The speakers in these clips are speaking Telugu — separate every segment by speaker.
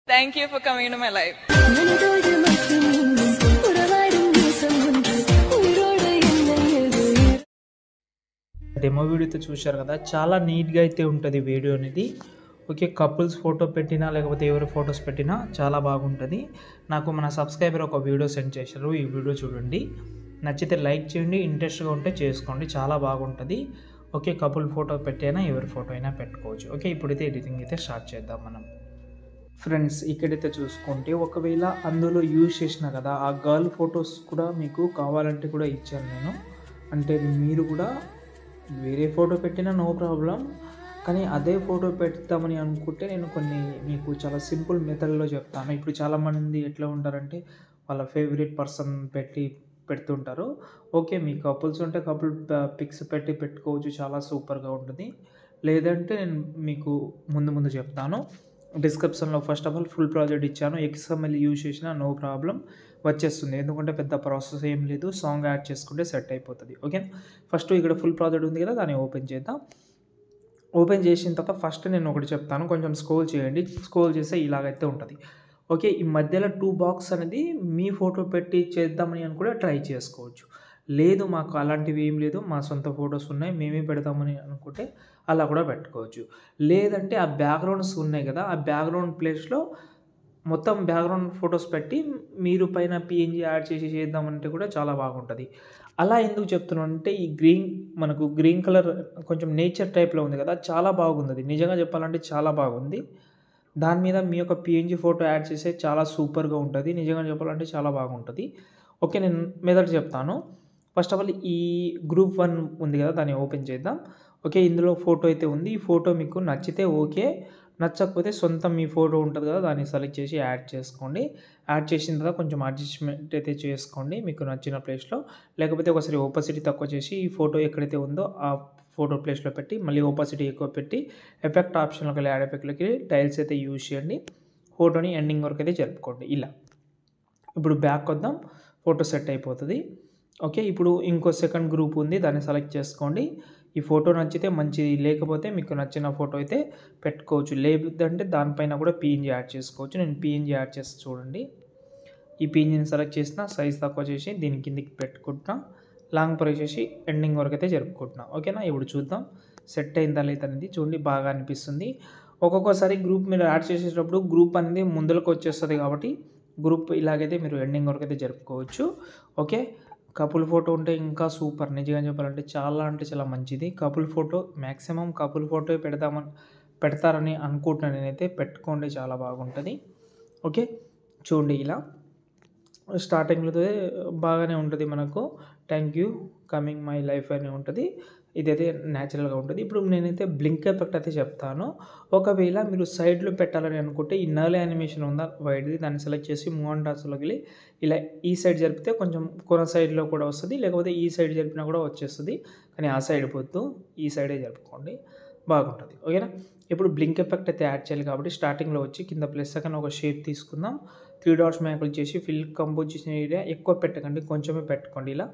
Speaker 1: Thank you for coming into my life.
Speaker 2: மனதோடு மட்டும் இன்னும் உறவாடும் நேசம் ஒன்று உயிரோடு என்னது
Speaker 3: డెమో వీడియోతో చూశారు కదా చాలా నీట్గా అయితే ఉంటుంది వీడియో అనేది ఓకే కపుల్స్ ఫోటో పెట్టినా లేకపోతే ఎవరి ఫొటోస్ పెట్టినా చాలా బాగుంటుంది నాకు మన సబ్స్క్రైబర్ ఒక వీడియో సెండ్ చేశారు ఈ వీడియో చూడండి నచ్చితే లైక్ చేయండి ఇంట్రెస్ట్గా ఉంటే చేసుకోండి చాలా బాగుంటుంది ఓకే కపుల్ ఫోటో పెట్టైనా ఎవరి ఫోటో అయినా పెట్టుకోవచ్చు ఓకే ఇప్పుడైతే ఎడిటింగ్ అయితే స్టార్ట్ చేద్దాం మనం ఫ్రెండ్స్ ఇక్కడైతే చూసుకుంటే ఒకవేళ అందులో యూజ్ చేసిన కదా ఆ గర్ల్ ఫొటోస్ కూడా మీకు కావాలంటే కూడా ఇచ్చాను నేను అంటే మీరు కూడా వేరే ఫోటో పెట్టినా నో ప్రాబ్లం కానీ అదే ఫోటో పెడతామని అనుకుంటే నేను కొన్ని మీకు చాలా సింపుల్ మెథడ్లో చెప్తాను ఇప్పుడు చాలామంది ఎట్లా ఉంటారంటే వాళ్ళ ఫేవరెట్ పర్సన్ పెట్టి పెడుతుంటారు ఓకే మీ కపుల్స్ ఉంటే కపుల్ పిక్స్ పెట్టి పెట్టుకోవచ్చు చాలా సూపర్గా ఉంటుంది లేదంటే నేను మీకు ముందు ముందు చెప్తాను డిస్క్రిప్షన్లో first of all full project ఇచ్చాను ఎక్స్ఎంఎల్ యూజ్ చేసినా నో ప్రాబ్లం వచ్చేస్తుంది ఎందుకంటే పెద్ద ప్రాసెస్ ఏం లేదు సాంగ్ యాడ్ చేసుకుంటే సెట్ అయిపోతుంది ఓకే ఫస్ట్ ఇక్కడ ఫుల్ ప్రాజెక్ట్ ఉంది కదా దాన్ని ఓపెన్ చేద్దాం ఓపెన్ చేసిన తర్వాత ఫస్ట్ నేను ఒకటి చెప్తాను కొంచెం స్క్రోల్ చేయండి స్క్రోల్ చేస్తే ఇలాగైతే ఉంటుంది ఓకే ఈ మధ్యలో టూ బాక్స్ అనేది మీ ఫోటో పెట్టి చేద్దామని అని కూడా ట్రై చేసుకోవచ్చు లేదు మాకు అలాంటివి ఏం లేదు మా సొంత ఫొటోస్ ఉన్నాయి మేమే పెడదామని అనుకుంటే అలా కూడా పెట్టుకోవచ్చు లేదంటే ఆ బ్యాక్గ్రౌండ్స్ ఉన్నాయి కదా ఆ బ్యాక్గ్రౌండ్ ప్లేస్లో మొత్తం బ్యాక్గ్రౌండ్ ఫొటోస్ పెట్టి మీరు పైన పిఎన్జీ యాడ్ చేసి చేద్దామంటే కూడా చాలా బాగుంటుంది అలా ఎందుకు చెప్తున్నాను అంటే ఈ గ్రీన్ మనకు గ్రీన్ కలర్ కొంచెం నేచర్ టైప్లో ఉంది కదా చాలా బాగుంది అది నిజంగా చెప్పాలంటే చాలా బాగుంది దాని మీద మీ యొక్క పిఎన్జీ ఫోటో యాడ్ చేస్తే చాలా సూపర్గా ఉంటుంది నిజంగా చెప్పాలంటే చాలా బాగుంటుంది ఓకే నేను మెథడ్ చెప్తాను ఫస్ట్ ఆఫ్ ఆల్ ఈ గ్రూప్ వన్ ఉంది కదా దాన్ని ఓపెన్ చేద్దాం ఓకే ఇందులో ఫోటో అయితే ఉంది ఈ ఫోటో మీకు నచ్చితే ఓకే నచ్చకపోతే సొంతం మీ ఫోటో ఉంటుంది కదా దాన్ని సెలెక్ట్ చేసి యాడ్ చేసుకోండి యాడ్ చేసిన తర్వాత కొంచెం అడ్జస్ట్మెంట్ అయితే చేసుకోండి మీకు నచ్చిన ప్లేస్లో లేకపోతే ఒకసారి ఓపసిటీ తక్కువ చేసి ఈ ఫోటో ఎక్కడైతే ఉందో ఆ ఫోటో ప్లేస్లో పెట్టి మళ్ళీ ఓపసిటీ ఎక్కువ పెట్టి ఎఫెక్ట్ ఆప్షన్లోకి వెళ్ళి యాడ్ ఎఫెక్ట్లోకి టైల్స్ అయితే యూజ్ చేయండి ఫోటోని ఎండింగ్ వరకు అయితే జరుపుకోండి ఇలా ఇప్పుడు బ్యాక్ వద్దాం ఫోటో సెట్ అయిపోతుంది ఓకే ఇప్పుడు ఇంకో సెకండ్ గ్రూప్ ఉంది దాన్ని సెలెక్ట్ చేసుకోండి ఈ ఫోటో నచ్చితే మంచిది లేకపోతే మీకు నచ్చిన ఫోటో అయితే పెట్టుకోవచ్చు లేదంటే దానిపైన కూడా పిఎన్జీ యాడ్ చేసుకోవచ్చు నేను పిఎన్జీ యాడ్ చేసి చూడండి ఈ పిఎన్జీని సెలెక్ట్ చేసిన సైజ్ తక్కువ చేసి దీని కిందికి పెట్టుకుంటున్నా లాంగ్ ప్రెస్ చేసి ఎండింగ్ వరకు అయితే జరుపుకుంటున్నా ఓకేనా ఇప్పుడు చూద్దాం సెట్ అయిందా లేదా అనేది చూడండి బాగా అనిపిస్తుంది ఒక్కొక్కసారి గ్రూప్ మీరు యాడ్ చేసేటప్పుడు గ్రూప్ అనేది ముందులకు వచ్చేస్తుంది కాబట్టి గ్రూప్ ఇలాగైతే మీరు ఎండింగ్ వరకు అయితే జరుపుకోవచ్చు ఓకే కపుల్ ఫోటో ఉంటే ఇంకా సూపర్ నిజంగా చెప్పాలంటే చాలా అంటే చాలా మంచిది couple photo maximum couple photo పెడదామని పెడతారని అనుకుంటున్నాను నేనైతే పెట్టుకోండి చాలా బాగుంటుంది ఓకే చూడండి ఇలా స్టార్టింగ్లో బాగానే ఉంటుంది మనకు thank you coming my life అని ఉంటుంది ఇదైతే న్యాచురల్గా ఉంటుంది ఇప్పుడు నేనైతే బ్లింక్ ఎఫెక్ట్ అయితే చెప్తాను ఒకవేళ మీరు సైడ్లో పెట్టాలని అనుకుంటే ఈ నర్ల్ యానిమేషన్ ఉందా వైడ్ది దాన్ని సెలెక్ట్ చేసి మూవ్ అండ్ టాస్లోకి వెళ్ళి ఇలా ఈ సైడ్ జరిపితే కొంచెం కొన సైడ్లో కూడా వస్తుంది లేకపోతే ఈ సైడ్ జరిపినా కూడా వచ్చేస్తుంది కానీ ఆ సైడ్ పోద్దు ఈ సైడే జరుపుకోండి బాగుంటుంది ఓకేనా ఇప్పుడు బ్లింక్ ఎఫెక్ట్ అయితే యాడ్ చేయాలి కాబట్టి స్టార్టింగ్లో వచ్చి కింద ప్లస్ సెకండ్ ఒక షేప్ తీసుకుందాం త్రీ డాట్స్ మ్యాకులు చేసి ఫిల్ కంపోజిషన్ ఏరియా ఎక్కువ పెట్టకండి కొంచెమే పెట్టుకోండి ఇలా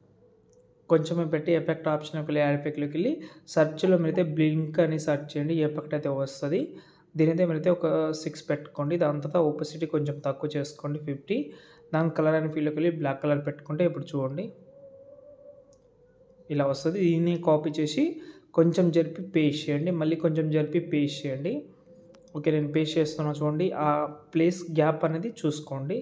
Speaker 3: కొంచెమే పెట్టి ఎఫెక్ట్ ఆప్షన్కి వెళ్ళి యాడ్ ఎఫెక్ట్లోకి వెళ్ళి సెర్చ్లో మీరైతే బ్లింక్ అని సెర్చ్ చేయండి ఈ ఎఫెక్ట్ అయితే వస్తుంది దీనైతే మీరైతే ఒక సిక్స్ పెట్టుకోండి దాని తర్వాత ఓపసిటీ కొంచెం తక్కువ చేసుకోండి ఫిఫ్టీ దాని కలర్ అని ఫీల్డ్కి వెళ్ళి బ్లాక్ కలర్ పెట్టుకుంటే ఇప్పుడు చూడండి ఇలా వస్తుంది దీన్ని కాపీ చేసి కొంచెం జరిపి పేస్ట్ చేయండి మళ్ళీ కొంచెం జరిపి పేస్ట్ చేయండి ఓకే నేను పేస్ట్ చేస్తున్నా చూడండి ఆ ప్లేస్ గ్యాప్ అనేది చూసుకోండి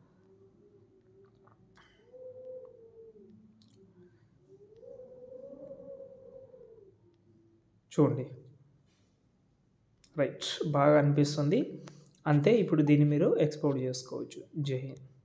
Speaker 3: చూడండి రైట్ బాగా అనిపిస్తుంది అంతే ఇప్పుడు దీన్ని మీరు ఎక్స్పోర్ట్ చేసుకోవచ్చు జై హింద్